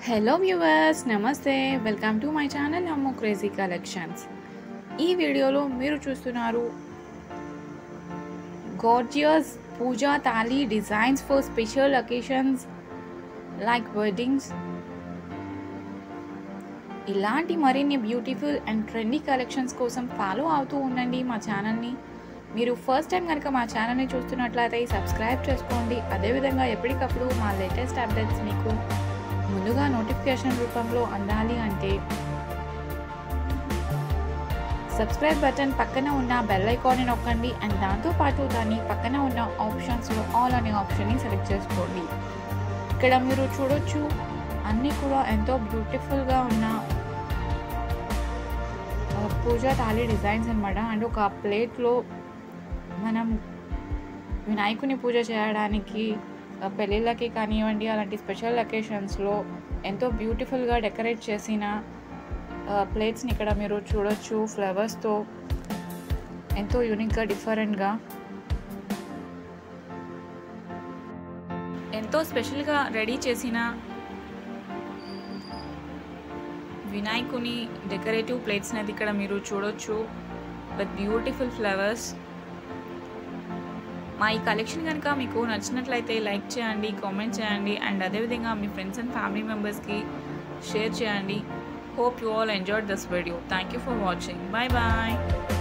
hello viewers నమస్తే welcome to my channel అమ్మో crazy collections ఈ వీడియోలో మీరు చూస్తున్నారు gorgeous pooja thali designs for special occasions like weddings ఇలాంటి మరిన్ని బ్యూటిఫుల్ అండ్ ట్రెండీ కలెక్షన్స్ కోసం ఫాలో అవుతూ ఉండండి మా ఛానల్ని మీరు ఫస్ట్ టైం కనుక మా ఛానల్ని చూస్తున్నట్లయితే సబ్స్క్రైబ్ చేసుకోండి అదేవిధంగా ఎప్పటికప్పుడు మా లేటెస్ట్ అప్డేట్స్ మీకు ముందుగా నోటిఫికేషన్ రూపంలో అందాలి అంటే సబ్స్క్రైబ్ బటన్ పక్కన ఉన్న బెల్ ఐకాన్ని నొక్కండి అండ్ దాంతోపాటు దాని పక్కన ఉన్న ఆప్షన్స్లో ఆల్ అనే ఆప్షన్ని సెలెక్ట్ చేసుకోండి ఇక్కడ మీరు చూడొచ్చు అన్నీ కూడా ఎంతో బ్యూటిఫుల్గా ఉన్న ఆ, పూజా తాళి డిజైన్స్ అనమాట అండ్ ఒక ప్లేట్లో మనం వినాయకుని పూజ చేయడానికి ఆ, పెళ్ళిళ్ళకి కానివ్వండి అలాంటి స్పెషల్ అకేషన్స్లో ఎంతో బ్యూటిఫుల్గా డెకరేట్ చేసిన ప్లేట్స్ని ఇక్కడ మీరు చూడొచ్చు ఫ్లవర్స్తో ఎంతో యూనిక్గా డిఫరెంట్గా ఎంతో స్పెషల్గా రెడీ చేసిన వినాయకుని డెకరేటివ్ ప్లేట్స్ అనేది ఇక్కడ మీరు చూడొచ్చు విత్ బ్యూటిఫుల్ ఫ్లవర్స్ మా ఈ కలెక్షన్ కనుక మీకు నచ్చినట్లయితే లైక్ చేయండి కామెంట్ చేయండి అండ్ అదేవిధంగా మీ ఫ్రెండ్స్ అండ్ ఫ్యామిలీ మెంబర్స్కి షేర్ చేయండి hope you all enjoyed this video thank you for watching bye bye